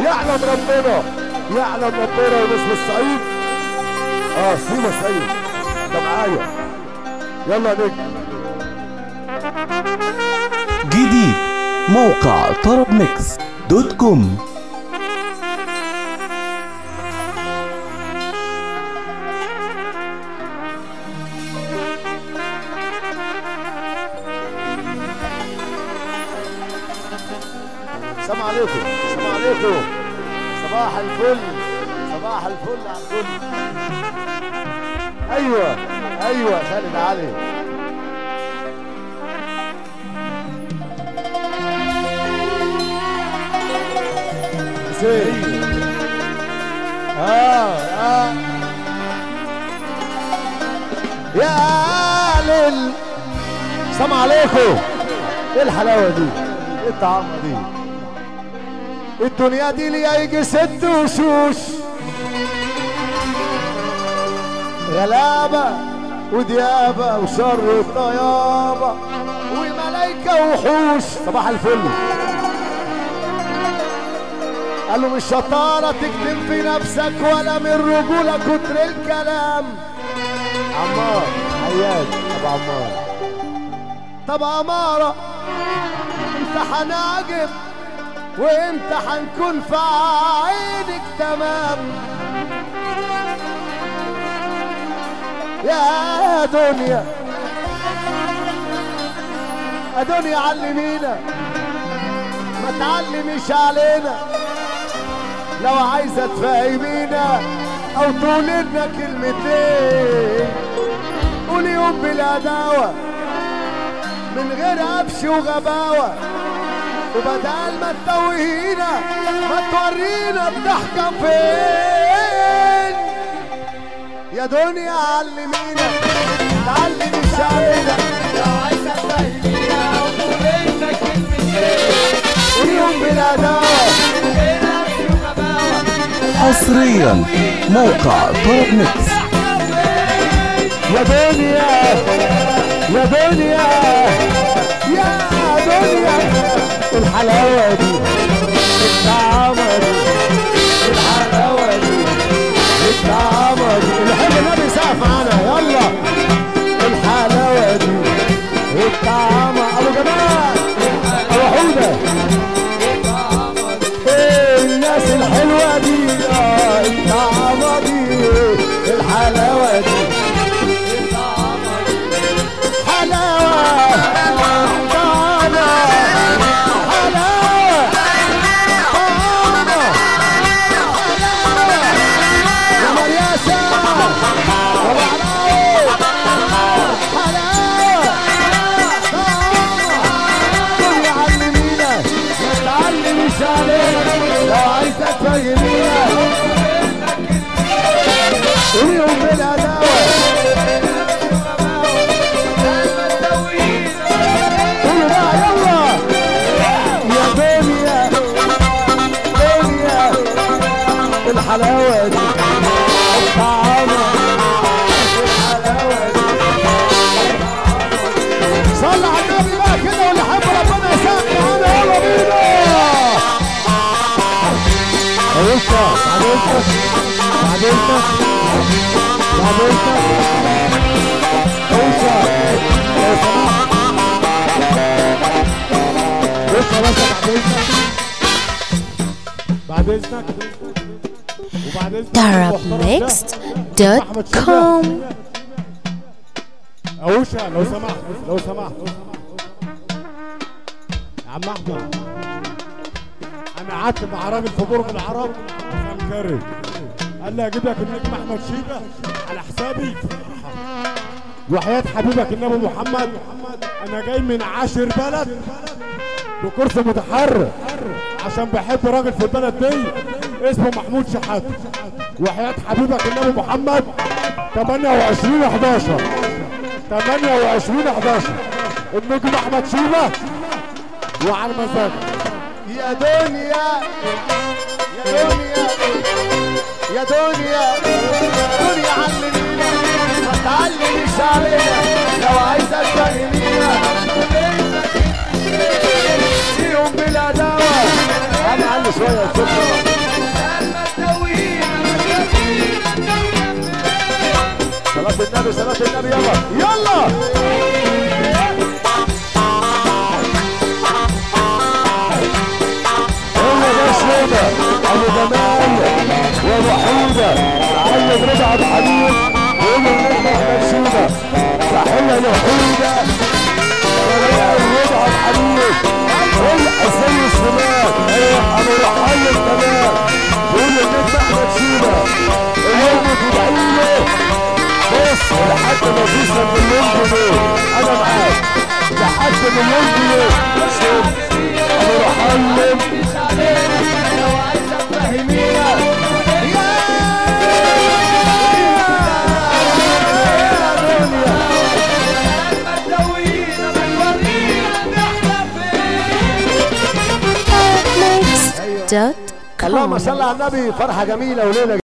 يعلم ربنا يعلم ربنا وناس من الصعيد اه سيما سعيد ده معايا يلا نجم جديد موقع طرب ميكس دوت كوم السلام عليكم السلام عليكم صباح الفل صباح الفل على الكل ايوه ايوه خالد علي حسين اه اه يا لل السلام عليكم ايه الحلاوه دي ايه الطعامه دي الدنيا دي ليها يجي ست وشوش غلابة وديابة وشر وطيابة وملايكة وحوش صباح الفل قالوا مش شطارة تكتم في نفسك ولا من رجولة كتر الكلام عمار عياد ابو عمار طب عمارة انت هنعجب وامتى هنكون في عينك تمام يا دنيا يا دنيا علمينا ما تعلميش علينا لو عايزة تفهمينا او تقول لنا كلمتين قولي يوم بلا دواء من غير قبش وغباوه وبدل ما تتوهينا ما تورينا بتحكم فين يا دنيا علمينا تعلمي شعبنا لو عايزة تفهمينا وتقول لنا كلمتين واليوم بلا دواء هنا في غباوة حصريا موقع طرب ميكس يا دنيا يا دنيا يا دنيا الحلاوة دي الطعامة دي الحلاوة دي الطعامة دي اللي يحب النبي يسقف معانا يلا الحلاوة دي الطعامة أبو جمال أبو حودة إيه الناس الحلوة دي آه، الطعامة دي الحلاوة دي حلاوة طعمة حلاوة طعمة حلاوة يا مرياسة أبو علاوي حلاوة طعمة قول يا علمينا ما تعلميش علينا لو عايزة تفهمينا قوليهم بالهداوة قولوا بقى يلا يا دنيا دنيا الحلاوة دي الطعامة الحلاوة دي صلى على النبي بقى كده واللي حب ربنا يسامح معانا يلا بينا عرفتها عرفتها عرفتها عرفتها اوسع لو سمحت بص يا باشا بعد اذنك بعد اذنك وبعد اذنك المحترم ده أحمد شيبة. darabmixed.com اوشا لو سمحت لو سمحت يا عم احمد انا قعدت مع راجل في برج العرب كان كرم قال لي اجيب لك النجم احمد شيبه على حسابي وحياة حبيبك النبي محمد انا جاي من عاشر بلد بكرسي متحرك عشان بحب راجل في البلد دي اسمه محمود شحاته وحياة حبيبك النبي محمد 28 11 28 11 النجم احمد شيبه وعلى مزاجك يا دنيا يا دنيا يا دنيا دنيا علمينا ما تعلميش علينا لو عايزة تفهمينا فيهم بلا دواء انا علي شوية شكرا النبي صلاة النبي يلا يلا هو ده شيبة ابو جمال وابو حوده معلم رضا ابو حبيب وابو النجم احمد شيبة تحية لحوده وريال رضا ابو حبيب والحسين الشمال ايوه ابو رحيم كمان وابو النجم احمد شيبة اليوم تدعيله بص لحد ما توصل مليون جنيه انا معاك لحد مليون جنيه شوف ابو رحيم مش عليك لو عايزة تفهمينا ما تدوينا ما تورينا نحن فين Mix dot اللهم com. صل على النبي فرحه جميله وليله